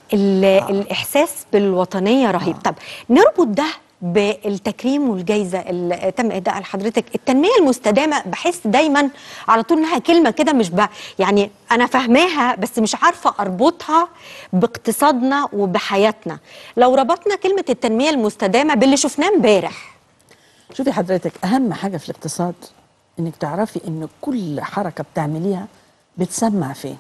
ال- الاحساس بالوطنيه رهيب طب نربط ده بالتكريم والجائزه اللي تم اهدائها لحضرتك التنميه المستدامه بحس دايما على طول انها كلمه كده مش ب... يعني انا فاهماها بس مش عارفه اربطها باقتصادنا وبحياتنا لو ربطنا كلمه التنميه المستدامه باللي شفناه امبارح شوفي حضرتك اهم حاجه في الاقتصاد انك تعرفي ان كل حركه بتعمليها بتسمع فين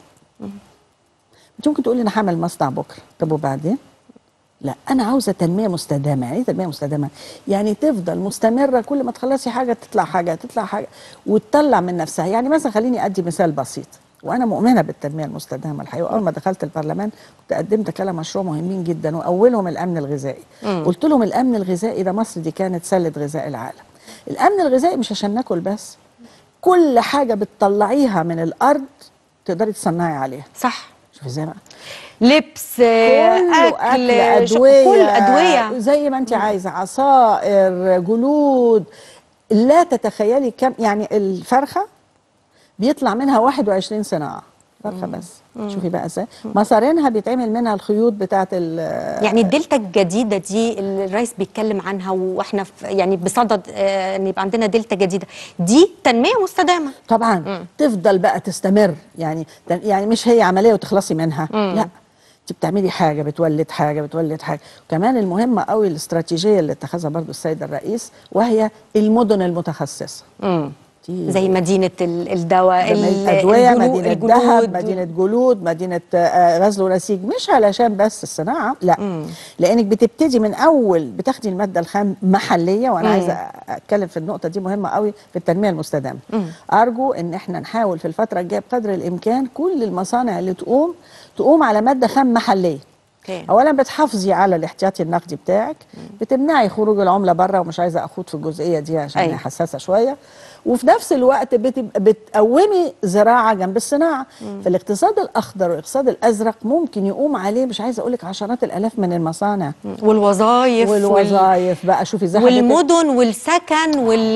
انت ممكن تقولي انا هعمل مصنع بكره طب وبعدين لا انا عاوزه تنميه مستدامه يعني ايه تنميه مستدامه يعني تفضل مستمره كل ما تخلصي حاجه تطلع حاجه تطلع حاجه وتطلع من نفسها يعني مثلا خليني ادي مثال بسيط وانا مؤمنه بالتنميه المستدامه الحقيقه اول ما دخلت البرلمان كنت قدمت كذا مشروع مهمين جدا واولهم الامن الغذائي قلت لهم الامن الغذائي ده مصر دي كانت سله غذاء العالم الامن الغذائي مش عشان ناكل بس كل حاجه بتطلعيها من الارض تقدري تصنعي عليها صح شوفي ازاي بقى لبس كله اكل, اكل ش- ادويه كل ادويه زي ما انت عايزه عصائر جلود لا تتخيلي كم يعني الفرخه بيطلع منها 21 صناعه فرخه بس شوفي بقى ازاي مصارينها بيتعمل منها الخيوط بتاعت ال يعني الدلتا الجديده دي اللي الرئيس بيتكلم عنها واحنا في يعني بصدد آه، ان يبقى عندنا دلتا جديده دي تنميه مستدامه طبعا تفضل بقى تستمر يعني يعني مش هي عمليه وتخلصي منها لا انت بتعملي حاجه بتولد حاجه بتولد حاجه كمان المهمه قوي الاستراتيجيه اللي اتخذها برضو السيد الرئيس وهي المدن المتخصصه دي زي مدينه ال- الدواء ال- مدينة أدوية الجلو- مدينة الجلود. ذهب مدينة جلود مدينة آه، غزل ونسيج مش علشان بس الصناعة لا لأنك بتبتدي من أول بتاخدي المادة الخام محلية وأنا عايزة أتكلم في النقطة دي مهمة قوي في التنمية المستدامة أرجو إن إحنا نحاول في الفترة الجاية بقدر الإمكان كل المصانع اللي تقوم تقوم على مادة خام محلية أوكي. اولا بتحافظي على الاحتياطي النقدي بتاعك بتمنعي خروج العمله بره ومش عايزه اخوض في الجزئيه دي عشان أيوة. هي حساسه شويه وفي نفس الوقت بتبقى بتقومي زراعه جنب الصناعه فالاقتصاد الاخضر والاقتصاد الازرق ممكن يقوم عليه مش عايزه اقول لك عشرات الالاف من المصانع والوظائف وال- والوظائف بقى شوفي ازاي حضرتك- والمدن والسكن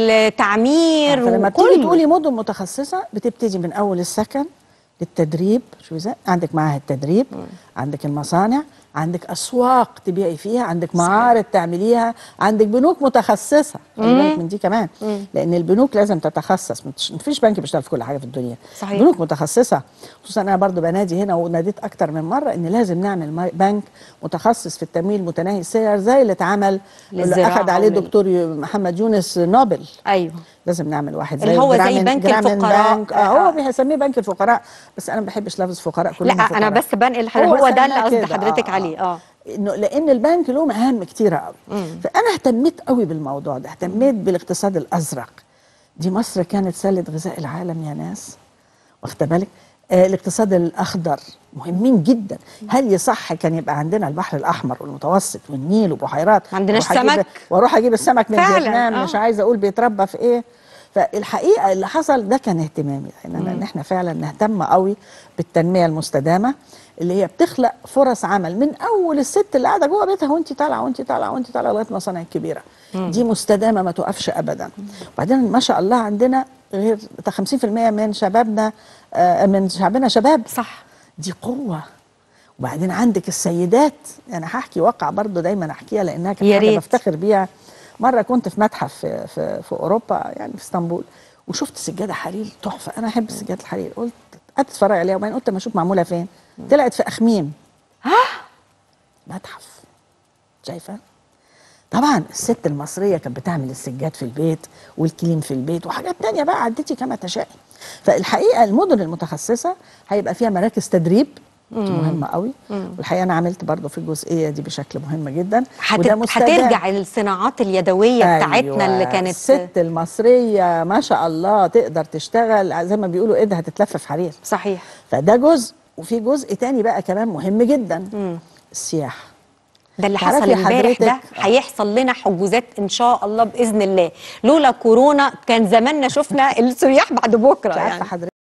والتعمير فلما تيجي وكله تقولي مدن متخصصه بتبتدي من اول السكن للتدريب شوفي ازاي عندك معاهد تدريب عندك المصانع عندك اسواق تبيعي فيها عندك معارض تعمليها عندك بنوك متخصصه خلي بالك من دي كمان لان البنوك لازم تتخصص مفيش- مفيش بنك بيشتغل في كل حاجه في الدنيا صحيح. بنوك متخصصه خصوصا انا برضو بنادي هنا وناديت اكتر من مره ان لازم نعمل ماي- بنك متخصص في التمويل متناهي السعر زي اللي اتعمل اللي للزراعة اخذ عليه ولل- دكتور محمد يونس نوبل ايوه لازم نعمل واحد اللي هو زي جرامين- بنك جرامين الفقراء. بنك. آه. اه هو بيسميه بنك الفقراء بس انا ما بحبش لفظ فقراء كلهم لا فقراء. انا بس بنقل حضرتك هو ده اللي سماه قصد كده. حضرتك آه، عليه اه انه لان البنك له مهام كتيره قوي فانا اهتميت قوي بالموضوع ده اهتميت بالاقتصاد الازرق دي مصر كانت سله غذاء العالم يا ناس واخده بالك آه الاقتصاد الاخضر مهمين جدا هل يصح كان يبقى عندنا البحر الاحمر والمتوسط والنيل وبحيرات ما عندناش وأروح أجيب- سمك. واروح اجيب السمك من فعلاً، فيتنام آه. مش عايزه اقول بيتربى في ايه فالحقيقه اللي حصل ده كان اهتمامي ان ان احنا فعلا نهتم قوي بالتنميه المستدامه اللي هي بتخلق فرص عمل من اول الست اللي قاعده جوه بيتها وانت طالعه وانت طالعه وانت طالعه لغايه المصانع الكبيره دي مستدامه ما توقفش ابدا وبعدين ما شاء الله عندنا غير 50% من شبابنا آه، من شعبنا شباب صح دي قوة وبعدين عندك السيدات انا هحكي واقع برضو دايما احكيها لانها يا كانت حاجه ريت. بفتخر بيها مره كنت في متحف في, في, في اوروبا يعني في اسطنبول وشفت سجاده حرير تحفه انا احب سجاده الحرير قلت اتفرج عليها وبعدين قلت ما اشوف معموله فين طلعت في اخميم متحف شايفه طبعا الست المصريه كانت بتعمل السجاد في البيت والكليم في البيت وحاجات تانية بقى عدتي كما تشاء فالحقيقه المدن المتخصصه هيبقى فيها مراكز تدريب دي مهمه قوي والحقيقه انا عملت برضو في الجزئيه دي بشكل مهم جدا هت... هترجع الصناعات اليدويه بتاعتنا اللي كانت الست المصريه ما شاء الله تقدر تشتغل زي ما بيقولوا ايدها هتتلف في حرير صحيح فده جزء وفي جزء تاني بقى كمان مهم جدا السياحه ده اللي تعرفي حصل امبارح ده حضرتك- هيحصل لنا حجوزات ان شاء الله باذن الله لولا كورونا كان زماننا شفنا السياح بعد بكره مش عارفه يعني حضرتك